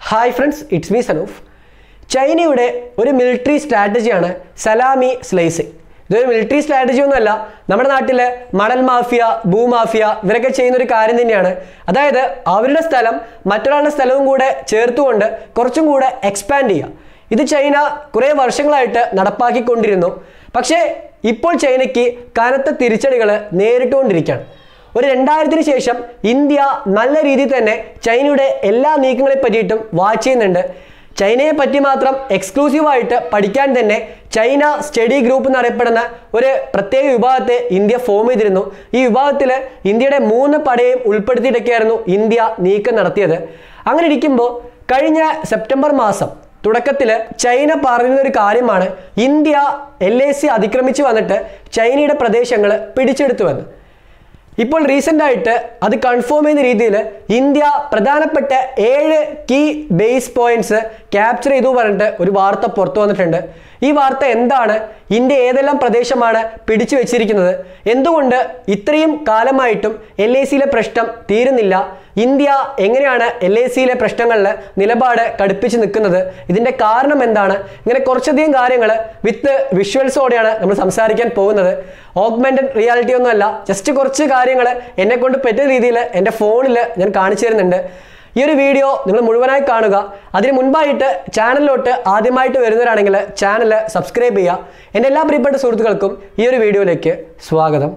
hi friends it's me Sanoof ചൈനയുടെ ഒരു military സ്ട്രാറ്റജിയാണ് സലാമി സ്ലൈസിങ് ഇതൊരു മിലിറ്ററി സ്ട്രാറ്റജി ഒന്നുമല്ല നമ്മുടെ നാട്ടിലെ മണൽ മാഫിയ ഭൂമാഫിയ ഇവരൊക്കെ ചെയ്യുന്ന ഒരു കാര്യം തന്നെയാണ് അതായത് അവരുടെ സ്ഥലം മറ്റൊരാളുടെ സ്ഥലവും കൂടെ ചേർത്തുകൊണ്ട് കുറച്ചും കൂടെ എക്സ്പാൻഡ് ചെയ്യുക ഇത് ചൈന കുറേ വർഷങ്ങളായിട്ട് നടപ്പാക്കിക്കൊണ്ടിരുന്നു പക്ഷേ ഇപ്പോൾ ചൈനയ്ക്ക് കനത്ത തിരിച്ചടികൾ നേരിട്ടുകൊണ്ടിരിക്കുകയാണ് ഒരു രണ്ടായിരത്തിന് ശേഷം ഇന്ത്യ നല്ല രീതിയിൽ തന്നെ ചൈനയുടെ എല്ലാ നീക്കങ്ങളെ പറ്റിയിട്ടും വാച്ച് ചെയ്യുന്നുണ്ട് ചൈനയെ പറ്റി മാത്രം എക്സ്ക്ലൂസീവായിട്ട് പഠിക്കാൻ തന്നെ ചൈന സ്റ്റഡി ഗ്രൂപ്പ് എന്നറിയപ്പെടുന്ന ഒരു പ്രത്യേക വിഭാഗത്തെ ഇന്ത്യ ഫോം ചെയ്തിരുന്നു ഈ വിഭാഗത്തിൽ ഇന്ത്യയുടെ മൂന്ന് പടയും ഉൾപ്പെടുത്തിയിട്ടൊക്കെയായിരുന്നു ഇന്ത്യ നീക്കം നടത്തിയത് അങ്ങനെ ഇരിക്കുമ്പോൾ കഴിഞ്ഞ സെപ്റ്റംബർ മാസം തുടക്കത്തിൽ ചൈന പറയുന്ന ഒരു കാര്യമാണ് ഇന്ത്യ എൽ എ സി അതിക്രമിച്ച് വന്നിട്ട് ചൈനയുടെ പ്രദേശങ്ങൾ പിടിച്ചെടുത്തുവെന്ന് ഇപ്പോൾ റീസെൻ്റ് ആയിട്ട് അത് കൺഫേം ചെയ്യുന്ന രീതിയിൽ ഇന്ത്യ പ്രധാനപ്പെട്ട ഏഴ് കീ ബേസ് പോയിന്റ്സ് ക്യാപ്ചർ ചെയ്തു പറഞ്ഞിട്ട് ഒരു വാർത്ത പുറത്തു വന്നിട്ടുണ്ട് ഈ വാർത്ത എന്താണ് ഇന്ത്യ ഏതെല്ലാം പ്രദേശമാണ് പിടിച്ചു വെച്ചിരിക്കുന്നത് എന്തുകൊണ്ട് ഇത്രയും കാലമായിട്ടും എൽ ഐ സിയിലെ പ്രശ്നം തീരുന്നില്ല ഇന്ത്യ എങ്ങനെയാണ് എൽ ഐ സിയിലെ പ്രശ്നങ്ങളിൽ നിലപാട് കടുപ്പിച്ച് നിൽക്കുന്നത് ഇതിൻ്റെ കാരണം എന്താണ് ഇങ്ങനെ കുറച്ചധികം കാര്യങ്ങൾ വിത്ത് വിഷ്വൽസോടെയാണ് നമ്മൾ സംസാരിക്കാൻ പോകുന്നത് ഓഗ്മെന്റഡ് റിയാലിറ്റി ഒന്നുമല്ല ജസ്റ്റ് കുറച്ച് കാര്യങ്ങൾ എന്നെ കൊണ്ട് പറ്റിയ രീതിയിൽ എൻ്റെ ഫോണിൽ ഞാൻ കാണിച്ചു തരുന്നുണ്ട് ഈ ഒരു വീഡിയോ നിങ്ങൾ മുഴുവനായി കാണുക അതിന് മുൻപായിട്ട് ചാനലിലോട്ട് ആദ്യമായിട്ട് വരുന്നവരാണെങ്കിൽ ചാനൽ സബ്സ്ക്രൈബ് ചെയ്യുക എൻ്റെ എല്ലാ പ്രിയപ്പെട്ട സുഹൃത്തുക്കൾക്കും ഈ ഒരു വീഡിയോയിലേക്ക് സ്വാഗതം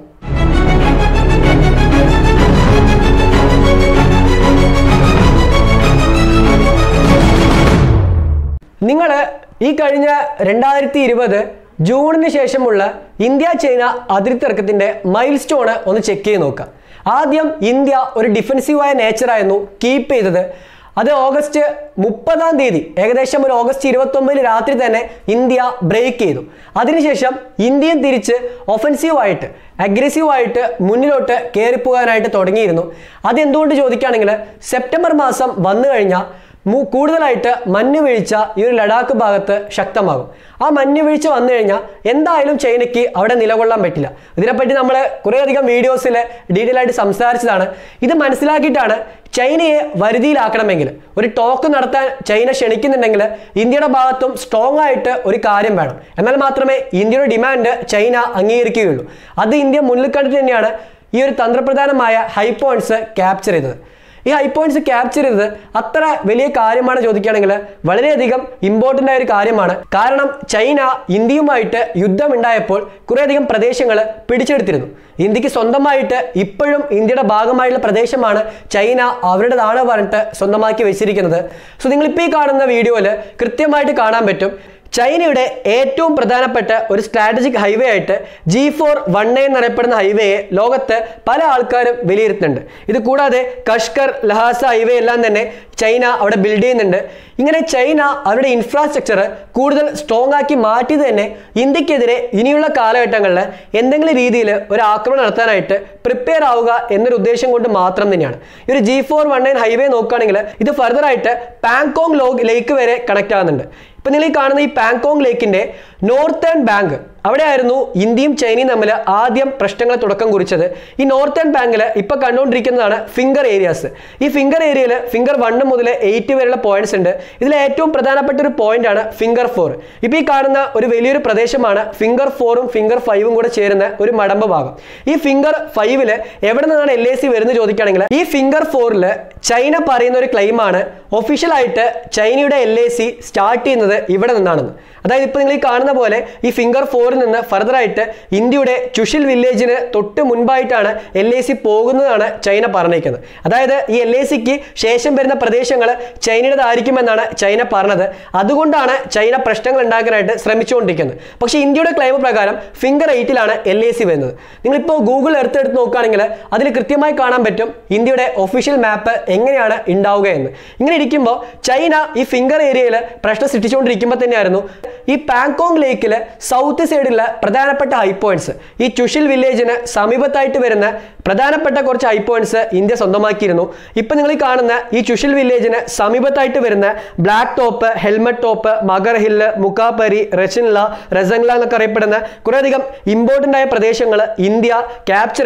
നിങ്ങൾ ഈ കഴിഞ്ഞ രണ്ടായിരത്തി ഇരുപത് ജൂണിന് ശേഷമുള്ള ഇന്ത്യ ചൈന അതിർത്തി തർക്കത്തിന്റെ മൈൽ സ്റ്റോണ് ഒന്ന് ചെക്ക് ചെയ്ത് നോക്കുക ആദ്യം ഇന്ത്യ ഒരു ഡിഫെൻസീവായ നേച്ചറായിരുന്നു കീപ്പ് ചെയ്തത് അത് ഓഗസ്റ്റ് മുപ്പതാം തീയതി ഏകദേശം ഒരു ഓഗസ്റ്റ് ഇരുപത്തൊമ്പതിന് രാത്രി തന്നെ ഇന്ത്യ ബ്രേക്ക് ചെയ്തു അതിനുശേഷം ഇന്ത്യയും തിരിച്ച് ഒഫൻസീവായിട്ട് അഗ്രസീവായിട്ട് മുന്നിലോട്ട് കയറിപ്പോകാനായിട്ട് തുടങ്ങിയിരുന്നു അതെന്തുകൊണ്ട് ചോദിക്കുകയാണെങ്കിൽ സെപ്റ്റംബർ മാസം വന്നു കഴിഞ്ഞാൽ മു- കൂടുതലായിട്ട് മഞ്ഞ് വീഴ്ച ഈ ഒരു ലഡാക്ക് ഭാഗത്ത് ശക്തമാകും ആ മഞ്ഞ് വീഴ്ച വന്നു കഴിഞ്ഞാൽ എന്തായാലും ചൈനയ്ക്ക് അവിടെ നിലകൊള്ളാൻ പറ്റില്ല ഇതിനെപ്പറ്റി നമ്മൾ കുറേയധികം വീഡിയോസിൽ ഡീറ്റെയിൽ ആയിട്ട് സംസാരിച്ചതാണ് ഇത് മനസ്സിലാക്കിയിട്ടാണ് ചൈനയെ വരുതിയിലാക്കണമെങ്കിൽ ഒരു ടോക്ക് നടത്താൻ ചൈന ക്ഷണിക്കുന്നുണ്ടെങ്കിൽ ഇന്ത്യയുടെ ഭാഗത്തും സ്ട്രോങ് ആയിട്ട് ഒരു കാര്യം വേണം എന്നാൽ മാത്രമേ ഇന്ത്യയുടെ ഡിമാൻഡ് ചൈന അംഗീകരിക്കുകയുള്ളൂ അത് ഇന്ത്യ മുന്നിൽ കണ്ടിട്ട് തന്നെയാണ് ഈ ഒരു തന്ത്രപ്രധാനമായ ഹൈ പോയിന്റ്സ് ക്യാപ്ചർ ചെയ്തത് ഈ ഹൈ പോയിന്റ്സ് ക്യാപ്ചർ ചെയ്തത് അത്ര വലിയ കാര്യമാണ് ചോദിക്കുകയാണെങ്കിൽ വളരെയധികം ഇമ്പോർട്ടൻ്റ് ആയ ഒരു കാര്യമാണ് കാരണം ചൈന ഇന്ത്യയുമായിട്ട് യുദ്ധമുണ്ടായപ്പോൾ കുറേയധികം പ്രദേശങ്ങൾ പിടിച്ചെടുത്തിരുന്നു ഇന്ത്യക്ക് സ്വന്തമായിട്ട് ഇപ്പോഴും ഇന്ത്യയുടെ ഭാഗമായുള്ള പ്രദേശമാണ് ചൈന അവരുടേതാണ് പറഞ്ഞിട്ട് സ്വന്തമാക്കി വെച്ചിരിക്കുന്നത് സോ നിങ്ങളിപ്പോൾ ഈ കാണുന്ന വീഡിയോയിൽ കൃത്യമായിട്ട് കാണാൻ പറ്റും ചൈനയുടെ ഏറ്റവും പ്രധാനപ്പെട്ട ഒരു സ്ട്രാറ്റജിക് ഹൈവേ ആയിട്ട് ജി ഫോർ വൺ എ എന്നറിയപ്പെടുന്ന ഹൈവേയെ ലോകത്ത് പല ആൾക്കാരും വിലയിരുത്തുന്നുണ്ട് ഇത് കൂടാതെ കഷ്കർ ലഹാസ ഹൈവേ എല്ലാം തന്നെ ചൈന അവിടെ ബിൽഡ് ചെയ്യുന്നുണ്ട് ഇങ്ങനെ ചൈന അവരുടെ ഇൻഫ്രാസ്ട്രക്ചർ കൂടുതൽ സ്ട്രോങ് ആക്കി മാറ്റിയത് തന്നെ ഇന്ത്യക്കെതിരെ ഇനിയുള്ള കാലഘട്ടങ്ങളിൽ എന്തെങ്കിലും രീതിയിൽ ഒരു ആക്രമണം നടത്താനായിട്ട് പ്രിപ്പയർ ആവുക എന്നൊരു ഉദ്ദേശം കൊണ്ട് മാത്രം തന്നെയാണ് ഈ ഒരു G four one nine highway നോക്കുകയാണെങ്കിൽ ഇത് ഫർദർ ആയിട്ട് പാങ്കോങ് ലോഗ് ലേക്ക് വരെ കണക്ട് ആകുന്നുണ്ട് ഇപ്പൊ നിങ്ങൾ ഈ കാണുന്ന ഈ പാങ്കോങ് ലേക്കിന്റെ നോർത്തേൺ ബാങ്ക് അവിടെയായിരുന്നു ഇന്ത്യയും ചൈനയും തമ്മിൽ ആദ്യം പ്രശ്നങ്ങൾ തുടക്കം കുറിച്ചത് ഈ നോർത്തേൺ ബാങ്കിൽ ഇപ്പൊ കണ്ടുകൊണ്ടിരിക്കുന്നതാണ് ഫിംഗർ ഏരിയാസ് ഈ ഫിംഗർ ഏരിയയിൽ ഫിംഗർ വണ്ണ് മുതൽ എയ്റ്റ് വരെയുള്ള പോയിന്റ്സ് ഉണ്ട് ഇതിൽ ഏറ്റവും പ്രധാനപ്പെട്ട ഒരു പോയിന്റ് ആണ് ഫിംഗർ ഫോർ ഇപ്പൊ ഈ കാണുന്ന ഒരു വലിയൊരു പ്രദേശമാണ് ഫിംഗർ ഫോറും ഫിംഗർ ഫൈവും കൂടെ ചേരുന്ന ഒരു മടമ്പ് ഭാഗം ഈ ഫിംഗർ ഫൈവില് എവിടെ നിന്നാണ് എൽ എ സി വരുന്നത് ചോദിക്കുകയാണെങ്കിൽ ഈ ഫിംഗർ ഫോറിൽ ചൈന പറയുന്ന ഒരു ക്ലെയിമാണ് ഒഫീഷ്യലായിട്ട് ചൈനയുടെ എൽ എ സി സ്റ്റാർട്ട് ചെയ്യുന്നത് ഇവിടെ നിന്നാണെന്ന് അതായത് ഇപ്പോൾ നിങ്ങൾ ഈ കാണുന്ന പോലെ ഈ ഫിംഗർ ഫോറിൽ നിന്ന് ഫർദർ ആയിട്ട് ഇന്ത്യയുടെ ചുഷിൽ വില്ലേജിന് തൊട്ട് മുൻപായിട്ടാണ് എൽ എ സി പോകുന്നതാണ് ചൈന പറഞ്ഞിരിക്കുന്നത് അതായത് ഈ എൽ എ സിക്ക് ശേഷം വരുന്ന പ്രദേശങ്ങൾ ചൈനയുടേതായിരിക്കുമെന്നാണ് ചൈന പറഞ്ഞത് അതുകൊണ്ടാണ് ചൈന പ്രശ്നങ്ങൾ ഉണ്ടാക്കാനായിട്ട് ശ്രമിച്ചുകൊണ്ടിരിക്കുന്നത് പക്ഷേ ഇന്ത്യയുടെ ക്ലെയിം പ്രകാരം ഫിംഗർ എയ്റ്റിലാണ് എൽ എ സി വരുന്നത് നിങ്ങളിപ്പോൾ ഗൂഗിൾ എർത്ത് എടുത്ത് നോക്കുകയാണെങ്കിൽ അതിൽ കൃത്യമായി കാണാൻ പറ്റും ഇന്ത്യയുടെ ഒഫീഷ്യൽ മാപ്പ് എങ്ങനെയാണ് ഉണ്ടാവുക എന്ന് ഇങ്ങനെ ഇരിക്കുമ്പോൾ ചൈന ഈ ഫിംഗർ ഏരിയയിൽ പ്രശ്നം സൃഷ്ടിച്ചുകൊണ്ടിരിക്കുമ്പോൾ തന്നെയായിരുന്നു ഈ പാങ്കോങ് ലേക്കിൽ സൗത്ത് സൈഡിലെ പ്രധാനപ്പെട്ട ഹൈ പോയിന്റ്സ് ഈ ചുഷിൽ വില്ലേജിന് സമീപത്തായിട്ട് വരുന്ന പ്രധാനപ്പെട്ട കുറച്ച് ഹൈ പോയിന്റ്സ് ഇന്ത്യ സ്വന്തമാക്കിയിരുന്നു ഇപ്പം നിങ്ങൾ ഈ കാണുന്ന ഈ ചുഷിൽ വില്ലേജിന് സമീപത്തായിട്ട് വരുന്ന black top helmet top Magar hill Mukhpari Rechin La Rezang La എന്നൊക്കെ അറിയപ്പെടുന്ന കുറേയധികം ഇമ്പോർട്ടൻ്റ് ആയ പ്രദേശങ്ങൾ ഇന്ത്യ ക്യാപ്ചർ ചെയ്തു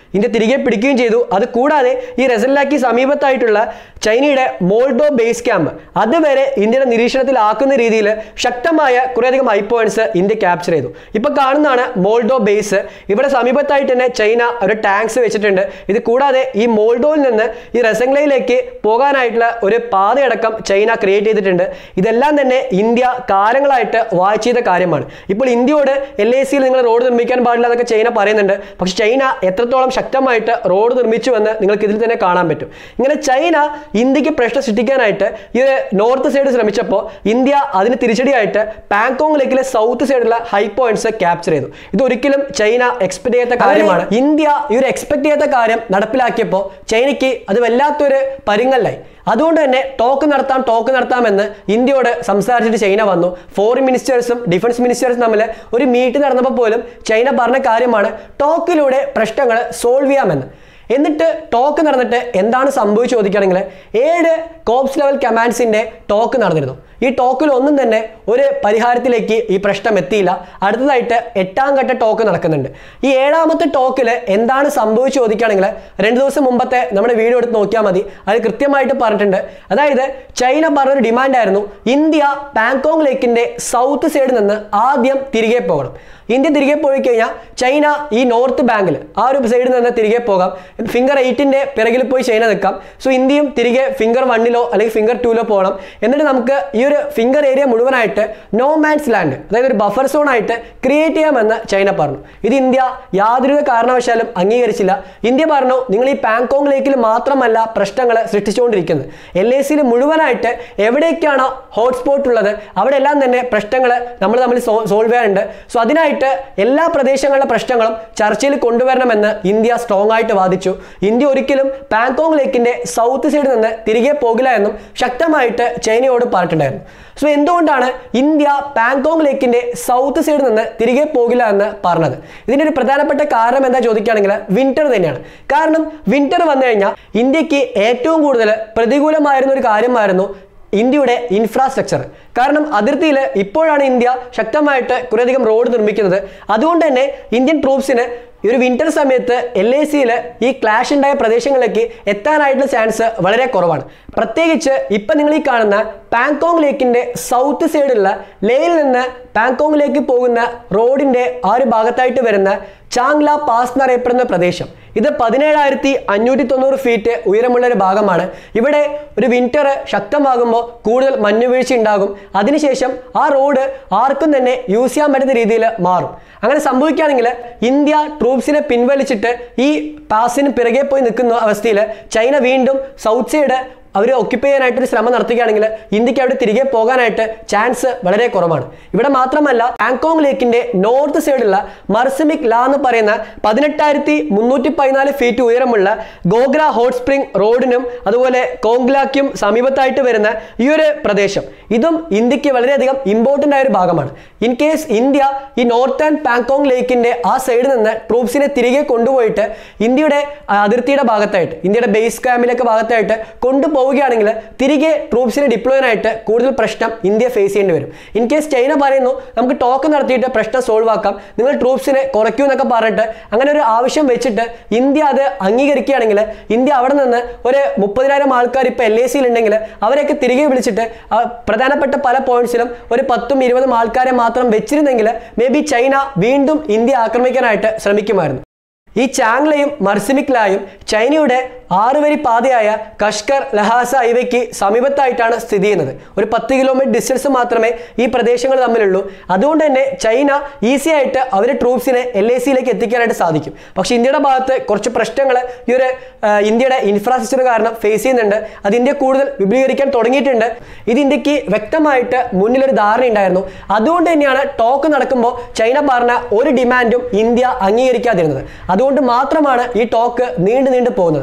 ഇന്ത്യ തിരികെ പിടിക്കുകയും ചെയ്തു അത് കൂടാതെ ഈ റെസല്ലാക്കി സമീപത്തായിട്ടുള്ള ചൈനയുടെ മോൾഡോ ബേസ് ക്യാമ്പ് അതുവരെ ഇന്ത്യയുടെ നിരീക്ഷണത്തിലാക്കുന്ന രീതിയിൽ ശക്തമായ കുറേയധികം ഹൈ പോയിന്റ്സ് ഇന്ത്യ ക്യാപ്ചർ ചെയ്തു ഇപ്പൊ കാണുന്നതാണ് മോൾഡോ ബേസ് ഇവിടെ സമീപത്തായിട്ട് തന്നെ ചൈന ഒരു ടാങ്ക്സ് വെച്ചിട്ടുണ്ട് ഇത് കൂടാതെ ഈ മോൾഡോയിൽ നിന്ന് ഈ റെസംഗ്ലയിലേക്ക് പോകാനായിട്ടുള്ള ഒരു പാതയടക്കം ചൈന ക്രിയേറ്റ് ചെയ്തിട്ടുണ്ട് ഇതെല്ലാം തന്നെ ഇന്ത്യ കാലങ്ങളായിട്ട് വാച്ച് ചെയ്ത കാര്യമാണ് ഇപ്പോൾ ഇന്ത്യയോട് എൽ എ സിയിൽ നിങ്ങൾ റോഡ് നിർമ്മിക്കാൻ പാടില്ല എന്നൊക്കെ ചൈന പറയുന്നുണ്ട് പക്ഷെ ചൈന എത്രത്തോളം ശക്തമായിട്ട് റോഡ് നിർമ്മിച്ചുവെന്ന് നിങ്ങൾക്ക് ഇതിൽ തന്നെ കാണാൻ പറ്റും ഇങ്ങനെ ചൈന ഇന്ത്യക്ക് പ്രശ്നം സൃഷ്ടിക്കാനായിട്ട് ഈ നോർത്ത് സൈഡ് ശ്രമിച്ചപ്പോൾ ഇന്ത്യ അതിന് തിരിച്ചടിയായിട്ട് പാങ്കോങ് ലേക്കിലെ സൗത്ത് സൈഡിലുള്ള ഹൈ പോയിന്റ്സ് ക്യാപ്ചർ ചെയ്തു ഇത് ഒരിക്കലും ചൈന എക്സ്പെക്ട് ചെയ്യാത്ത കാര്യമാണ് ഇന്ത്യ ഈ ഒരു എക്സ്പെക്ട് ചെയ്യാത്ത കാര്യം നടപ്പിലാക്കിയപ്പോൾ ചൈനയ്ക്ക് അത് വല്ലാത്തൊരു പരിങ്ങലായി അതുകൊണ്ട് തന്നെ ടോക്ക് നടത്താം ടോക്ക് നടത്താമെന്ന് ഇന്ത്യയോട് സംസാരിച്ചിട്ട് ചൈന വന്നു ഫോറിൻ മിനിസ്റ്റേഴ്സും ഡിഫൻസ് മിനിസ്റ്റേഴ്സും തമ്മിൽ ഒരു മീറ്റ് നടന്നപ്പോൾ പോലും ചൈന പറഞ്ഞ കാര്യമാണ് ടോക്കിലൂടെ പ്രശ്നങ്ങൾ സോൾവ് ചെയ്യാമെന്ന് എന്നിട്ട് ടോക്ക് നടന്നിട്ട് എന്താണ് സംഭവിച്ചു ചോദിക്കുകയാണെങ്കിൽ ഏഴ് കോപ്സ് ലെവൽ കമാൻഡ്സിന്റെ ടോക്ക് നടന്നിരുന്നു ഈ ടോക്കിൽ ഒന്നും തന്നെ ഒരു പരിഹാരത്തിലേക്ക് ഈ പ്രശ്നം എത്തിയില്ല അടുത്തതായിട്ട് എട്ടാം ഘട്ട ടോക്ക് നടക്കുന്നുണ്ട് ഈ ഏഴാമത്തെ ടോക്കിൽ എന്താണ് സംഭവിച്ചു ചോദിക്കുകയാണെങ്കിൽ രണ്ട് ദിവസം മുമ്പത്തെ നമ്മുടെ വീഡിയോ എടുത്ത് നോക്കിയാൽ മതി അത് കൃത്യമായിട്ട് പറഞ്ഞിട്ടുണ്ട് അതായത് ചൈന പറഞ്ഞൊരു ഡിമാൻഡ് ആയിരുന്നു ഇന്ത്യ പാങ്കോങ് ലേക്കിന്റെ സൗത്ത് സൈഡിൽ നിന്ന് ആദ്യം തിരികെ പോകണം ഇന്ത്യ തിരികെ പോയി കഴിഞ്ഞാൽ ചൈന ഈ നോർത്ത് ബാങ്കിൽ ആ ഒരു സൈഡിൽ നിന്ന് തിരികെ പോകാം ഫിംഗർ എയ്റ്റിന്റെ പിറകിൽ പോയി ചൈന നിൽക്കാം സോ ഇന്ത്യയും തിരികെ ഫിംഗർ വണ്ണിലോ അല്ലെങ്കിൽ ഫിംഗർ ടൂലോ പോകണം എന്നിട്ട് നമുക്ക് ഈ ഒരു ഫിംഗർ ഏരിയ മുഴുവനായിട്ട് നോ മാൻസ് ലാൻഡ് അതായത് ഒരു ബഫർ സോൺ ആയിട്ട് ക്രിയേറ്റ് ചെയ്യാമെന്ന് ചൈന പറഞ്ഞു ഇത് ഇന്ത്യ യാതൊരു കാരണവശാലും അംഗീകരിച്ചില്ല ഇന്ത്യ പറഞ്ഞു നിങ്ങൾ ഈ പാങ്കോങ് ലേക്കിൽ മാത്രമല്ല പ്രശ്നങ്ങൾ സൃഷ്ടിച്ചുകൊണ്ടിരിക്കുന്നത് എൽ എ സിയിൽ മുഴുവനായിട്ട് എവിടേക്കാണോ ഹോട്ട്സ്പോട്ട് ഉള്ളത് അവിടെ എല്ലാം തന്നെ പ്രശ്നങ്ങൾ നമ്മൾ തമ്മിൽ സോൾവ് ചെയ്യാനുണ്ട് സോ അതിനായിട്ട് എല്ലാ പ്രദേശങ്ങളിലെ പ്രശ്നങ്ങളും ചർച്ചയിൽ കൊണ്ടുവരണമെന്ന് ഇന്ത്യ സ്ട്രോങ് ആയിട്ട് വാദിച്ചു ഇന്ത്യ ഒരിക്കലും പാങ്കോങ് ലേക്കിന്റെ സൗത്ത് സൈഡിൽ നിന്ന് തിരികെ പോകില്ല എന്നും ശക്തമായിട്ട് ചൈനയോട് പറഞ്ഞിട്ടുണ്ടായിരുന്നു സോ എന്തുകൊണ്ടാണ് ഇന്ത്യ പാങ്കോങ് ലേക്കിന്റെ സൗത്ത് സൈഡിൽ നിന്ന് തിരികെ പോകില്ല എന്ന് പറഞ്ഞത് ഇതിന്റെ ഒരു പ്രധാനപ്പെട്ട കാരണം എന്താ ചോദിക്കുകയാണെങ്കിൽ വിന്റർ തന്നെയാണ് കാരണം വിന്റർ വന്നു കഴിഞ്ഞാൽ ഇന്ത്യക്ക് ഏറ്റവും കൂടുതൽ പ്രതികൂലമായിരുന്ന ഒരു കാര്യമായിരുന്നു ഇന്ത്യയുടെ ഇൻഫ്രാസ്ട്രക്ചർ കാരണം അതിർത്തിയിൽ ഇപ്പോഴാണ് ഇന്ത്യ ശക്തമായിട്ട് കുറേയധികം റോഡ് നിർമ്മിക്കുന്നത് അതുകൊണ്ട് തന്നെ ഇന്ത്യൻ ട്രൂപ്സിന് ഈ ഒരു വിന്റർ സമയത്ത് എൽ എ സിയിൽ ഈ ക്ലാഷ് ഉണ്ടായ പ്രദേശങ്ങളിലേക്ക് എത്താനായിട്ടുള്ള ചാൻസ് വളരെ കുറവാണ് പ്രത്യേകിച്ച് ഇപ്പം നിങ്ങൾ ഈ കാണുന്ന പാങ്കോങ് ലേക്കിന്റെ സൗത്ത് സൈഡിലുള്ള ലേയിൽ നിന്ന് പാങ്കോങ്ങിലേക്ക് പോകുന്ന റോഡിന്റെ ആ ഒരു ഭാഗത്തായിട്ട് വരുന്ന ചാങ്ല പാസ് എന്നറിയപ്പെടുന്ന പ്രദേശം ഇത് പതിനേഴായിരത്തി അഞ്ഞൂറ്റി തൊണ്ണൂറ് ഫീറ്റ് ഉയരമുള്ള ഒരു ഭാഗമാണ് ഇവിടെ ഒരു വിന്റർ ശക്തമാകുമ്പോൾ കൂടുതൽ മഞ്ഞുവീഴ്ച ഉണ്ടാകും അതിനുശേഷം ആ റോഡ് ആർക്കും തന്നെ യൂസ് ചെയ്യാൻ പറ്റുന്ന രീതിയിൽ മാറും അങ്ങനെ സംഭവിക്കുകയാണെങ്കിൽ ഇന്ത്യ ട്രൂപ്സിനെ പിൻവലിച്ചിട്ട് ഈ പാസിന് പിറകെ പോയി നിൽക്കുന്ന അവസ്ഥയിൽ ചൈന വീണ്ടും സൗത്ത് സൈഡ് അവർ ഒക്യുപ്പൈ ചെയ്യാനായിട്ട് ഒരു ശ്രമം നടത്തുകയാണെങ്കിൽ ഇന്ത്യക്ക് അവിടെ തിരികെ പോകാനായിട്ട് ചാൻസ് വളരെ കുറവാണ് ഇവിടെ മാത്രമല്ല പാങ്കോങ് ലേക്കിന്റെ നോർത്ത് സൈഡിലുള്ള മർസിമിക് ലാ എന്ന് പറയുന്ന പതിനെട്ടായിരത്തി മുന്നൂറ്റി പതിനാല് ഫീറ്റ് ഉയരമുള്ള ഗോഗ്ര ഹോട്ട് സ്പ്രിംഗ് റോഡിനും അതുപോലെ കോങ്ഗ്ലാക്കും സമീപത്തായിട്ട് വരുന്ന ഈ ഒരു പ്രദേശം ഇതും ഇന്ത്യക്ക് വളരെയധികം ഇമ്പോർട്ടൻ്റ് ആയ ഒരു ഭാഗമാണ് ഇൻ കേസ് ഇന്ത്യ ഈ നോർത്തേൺ പാങ്കോങ് ലേക്കിന്റെ ആ സൈഡിൽ നിന്ന് ട്രൂപ്സിനെ തിരികെ കൊണ്ടുപോയിട്ട് ഇന്ത്യയുടെ ആ, അതിർത്തിയുടെ ഭാഗത്തായിട്ട് ഇന്ത്യയുടെ ബേസ് ക്യാമ്പിലൊക്കെ ഭാഗത്തായിട്ട് കൊണ്ടുപോവുകയാണെങ്കിൽ തിരികെ ട്രൂപ്സിനെ ഡിപ്ലോയ് ചെയ്യാനായിട്ട് കൂടുതൽ പ്രശ്നം ഇന്ത്യ ഫേസ് ചെയ്യേണ്ടി വരും ഇൻ കേസ് ചൈന പറയുന്നു നമുക്ക് ടോക്ക് നടത്തിയിട്ട് പ്രശ്നം സോൾവ് ആക്കാം നിങ്ങൾ ട്രൂപ്സിനെ കുറയ്ക്കൂ എന്നൊക്കെ പറഞ്ഞിട്ട് അങ്ങനെ ഒരു ആവശ്യം വെച്ചിട്ട് ഇന്ത്യ അത് അംഗീകരിക്കുകയാണെങ്കിൽ ഇന്ത്യ അവിടെ നിന്ന് ഒരു മുപ്പതിനായിരം ആൾക്കാർ ഇപ്പോൾ എൽ എ സിയിൽ ഉണ്ടെങ്കിൽ അവരെയൊക്കെ തിരികെ വിളിച്ചിട്ട് ആ പ്രധാനപ്പെട്ട പല പോയിന്റ്സിലും ഒരു പത്തും ഇരുപതും ആൾക്കാരെ മാത്രം വെച്ചിരുന്നെങ്കിൽ മേ ബി ചൈന വീണ്ടും ഇന്ത്യ ആക്രമിക്കാനായിട്ട് ശ്രമിക്കുമായിരുന്നു ഈ ചാങ്ലയും മർസിമിക്ലായും ചൈനയുടെ ആറുവരി പാതയായ കഷ്കർ ലഹാസ ഹൈവേക്ക് സമീപത്തായിട്ടാണ് സ്ഥിതി ചെയ്യുന്നത് ഒരു പത്ത് കിലോമീറ്റർ ഡിസ്റ്റൻസ് മാത്രമേ ഈ പ്രദേശങ്ങൾ തമ്മിലുള്ളൂ അതുകൊണ്ട് തന്നെ ചൈന ഈസി ആയിട്ട് അവരുടെ ട്രൂപ്സിനെ എൽ എ സിയിലേക്ക് എത്തിക്കാനായിട്ട് സാധിക്കും പക്ഷേ ഇന്ത്യയുടെ ഭാഗത്ത് കുറച്ച് പ്രശ്നങ്ങൾ ഈ ഒരു ആ, ഇന്ത്യയുടെ ഇൻഫ്രാസ്ട്രക്ചർ കാരണം ഫേസ് ചെയ്യുന്നുണ്ട് അത് ഇന്ത്യ കൂടുതൽ വിപുലീകരിക്കാൻ തുടങ്ങിയിട്ടുണ്ട് ഇത് ഇന്ത്യക്ക് വ്യക്തമായിട്ട് മുന്നിലൊരു ധാരണ ഉണ്ടായിരുന്നു അതുകൊണ്ട് തന്നെയാണ് ടോക്ക് നടക്കുമ്പോൾ ചൈന പറഞ്ഞ ഒരു ഡിമാൻഡും ഇന്ത്യ അംഗീകരിക്കാതിരുന്നത് അതുകൊണ്ട് മാത്രമാണ് ഈ ടോക്ക് നീണ്ടു നീണ്ടു പോകുന്നത്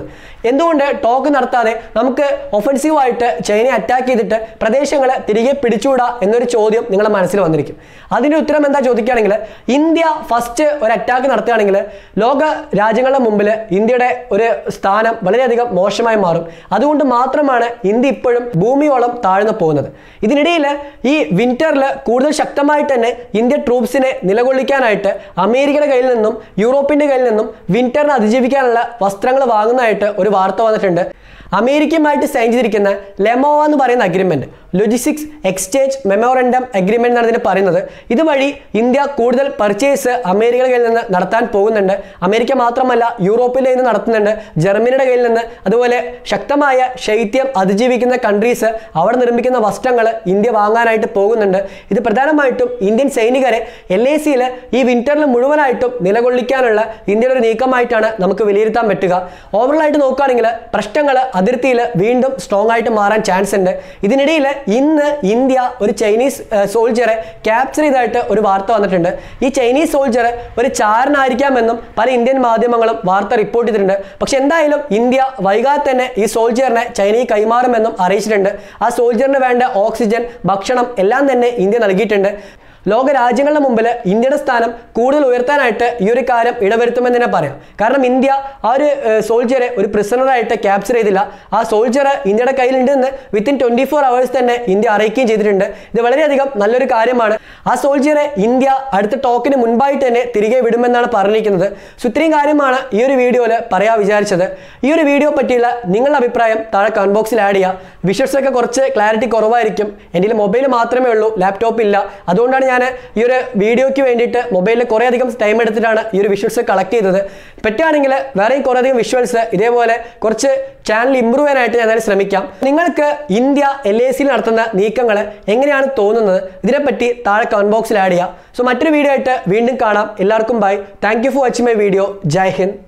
എന്തുകൊണ്ട് ടോക്ക് നടത്താതെ നമുക്ക് ഒഫൻസീവായിട്ട് ചൈനയെ അറ്റാക്ക് ചെയ്തിട്ട് പ്രദേശങ്ങളെ തിരികെ പിടിച്ചുവിടാ എന്നൊരു ചോദ്യം നിങ്ങളുടെ മനസ്സിൽ വന്നിരിക്കും അതിൻ്റെ ഉത്തരം എന്താ ചോദിക്കുകയാണെങ്കിൽ ഇന്ത്യ ഫസ്റ്റ് ഒരു അറ്റാക്ക് നടത്തുകയാണെങ്കിൽ ലോക രാജ്യങ്ങളുടെ മുമ്പിൽ ഇന്ത്യയുടെ ഒരു സ്ഥാനം വളരെയധികം മോശമായി മാറും അതുകൊണ്ട് മാത്രമാണ് ഇന്ത്യ ഇപ്പോഴും ഭൂമിയോളം താഴ്ന്നു പോകുന്നത് ഇതിനിടയിൽ ഈ വിന്ററിൽ കൂടുതൽ ശക്തമായിട്ട് തന്നെ ഇന്ത്യ ട്രൂപ്സിനെ നിലകൊള്ളിക്കാനായിട്ട് അമേരിക്കയുടെ കയ്യിൽ നിന്നും യൂറോപ്പിന്റെ കയ്യിൽ നിന്നും വിന്ററിനെ അതിജീവിക്കാനുള്ള വസ്ത്രങ്ങൾ വാങ്ങുന്നതായിട്ട് ഒരു വാർത്ത വന്നിട്ടുണ്ട് അമേരിക്കയുമായിട്ട് സൈൻ ചെയ്തിരിക്കുന്ന ലെമോവ എന്ന് പറയുന്ന agreement logistics exchange memorandum agreement എന്നാണ് ഇതിന് പറയുന്നത് ഇതുവഴി ഇന്ത്യ കൂടുതൽ പർച്ചേസ് അമേരിക്കയുടെ കയ്യിൽ നിന്ന് നടത്താൻ പോകുന്നുണ്ട് അമേരിക്ക മാത്രമല്ല യൂറോപ്പിൽ നിന്ന് നടത്തുന്നുണ്ട് ജർമ്മനിയുടെ കയ്യിൽ നിന്ന് അതുപോലെ ശക്തമായ ശൈത്യം അതിജീവിക്കുന്ന കൺട്രീസ് അവിടെ നിർമ്മിക്കുന്ന വസ്ത്രങ്ങൾ ഇന്ത്യ വാങ്ങാനായിട്ട് പോകുന്നുണ്ട് ഇത് പ്രധാനമായിട്ടും ഇന്ത്യൻ സൈനികരെ എൽ എ സിയിൽ ഈ വിന്ററിൽ മുഴുവനായിട്ടും നിലകൊള്ളിക്കാനുള്ള ഇന്ത്യയുടെ ഒരു നീക്കമായിട്ടാണ് നമുക്ക് വിലയിരുത്താൻ പറ്റുക ഓവറോൾ ആയിട്ട് നോക്കുകയാണെങ്കിൽ പ്രശ്നങ്ങൾ അതിർത്തിയിൽ വീണ്ടും സ്ട്രോങ് ആയിട്ട് മാറാൻ ചാൻസ് ഉണ്ട് ഇതിനിടയിൽ ഇന്ന് ഇന്ത്യ ഒരു ചൈനീസ് സോൾജറെ ക്യാപ്ചർ ചെയ്തായിട്ട് ഒരു വാർത്ത വന്നിട്ടുണ്ട് ഈ ചൈനീസ് സോൾജർ ഒരു ചാരനായിരിക്കാമെന്നും പല ഇന്ത്യൻ മാധ്യമങ്ങളും വാർത്ത റിപ്പോർട്ട് ചെയ്തിട്ടുണ്ട് പക്ഷെ എന്തായാലും ഇന്ത്യ വൈകാതെ തന്നെ ഈ സോൾജറിനെ ചൈനയിൽ കൈമാറുമെന്നും അറിയിച്ചിട്ടുണ്ട് ആ സോൾജറിന് വേണ്ട ഓക്സിജൻ ഭക്ഷണം എല്ലാം തന്നെ ഇന്ത്യ നൽകിയിട്ടുണ്ട് ലോക രാജ്യങ്ങളുടെ മുമ്പിൽ ഇന്ത്യയുടെ സ്ഥാനം കൂടുതൽ ഉയർത്താനായിട്ട് ഈ ഒരു കാര്യം ഇടവരുത്തുമെന്ന് തന്നെ പറയാം കാരണം ഇന്ത്യ ആ ഒരു സോൾജറെ ഒരു പ്രിസണറായിട്ട് ക്യാപ്ചർ ചെയ്തില്ല ആ സോൾജർ ഇന്ത്യയുടെ കയ്യിലുണ്ടെന്ന് വിത്തിൻ ട്വന്റി ഫോർ അവേഴ്സ് തന്നെ ഇന്ത്യ അറിയിക്കുകയും ചെയ്തിട്ടുണ്ട് ഇത് വളരെയധികം നല്ലൊരു കാര്യമാണ് ആ സോൾജറെ ഇന്ത്യ അടുത്ത ടോക്കിന് മുൻപായിട്ട് തന്നെ തിരികെ വിടുമെന്നാണ് പറഞ്ഞിരിക്കുന്നത് സോ ഇത്രയും കാര്യമാണ് ഈ ഒരു വീഡിയോയിൽ പറയാൻ വിചാരിച്ചത് ഈ ഒരു വീഡിയോ പറ്റിയുള്ള നിങ്ങളുടെ അഭിപ്രായം താഴെ കമന്റ് ബോക്സിൽ ആഡ് ചെയ്യുക വിഷ്വൽസ് ഒക്കെ കുറച്ച് ക്ലാരിറ്റി കുറവായിരിക്കും എൻ്റെ മൊബൈൽ മാത്രമേ ഉള്ളൂ ലാപ്ടോപ്പ് ഇല്ല അതുകൊണ്ടാണ് ഞാൻ ഈ ഒരു വീഡിയോയ്ക്ക് വേണ്ടിയിട്ട് മൊബൈലിൽ കുറേ അധികം ടൈം എടുത്തിട്ടാണ് ഈ ഒരു വിഷ്വൽസ് കളക്ട് ചെയ്തത് പറ്റുകയാണെങ്കിൽ വേറെയും കുറേ അധികം വിഷ്വൽസ് ഇതേപോലെ കുറച്ച് ചാനൽ ഇമ്പ്രൂവ് ചെയ്യാനായിട്ട് ഞാൻ അതിന് ശ്രമിക്കാം നിങ്ങൾക്ക് ഇന്ത്യ എൽ എ സിയിൽ നടത്തുന്ന നീക്കങ്ങൾ എങ്ങനെയാണ് തോന്നുന്നത് ഇതിനെപ്പറ്റി താഴെ കമന്റ് ബോക്സിൽ ആഡ് ചെയ്യാം സോ മറ്റൊരു വീഡിയോ ആയിട്ട് വീണ്ടും കാണാം എല്ലാവർക്കും bye thank you for watching my video Jai Hind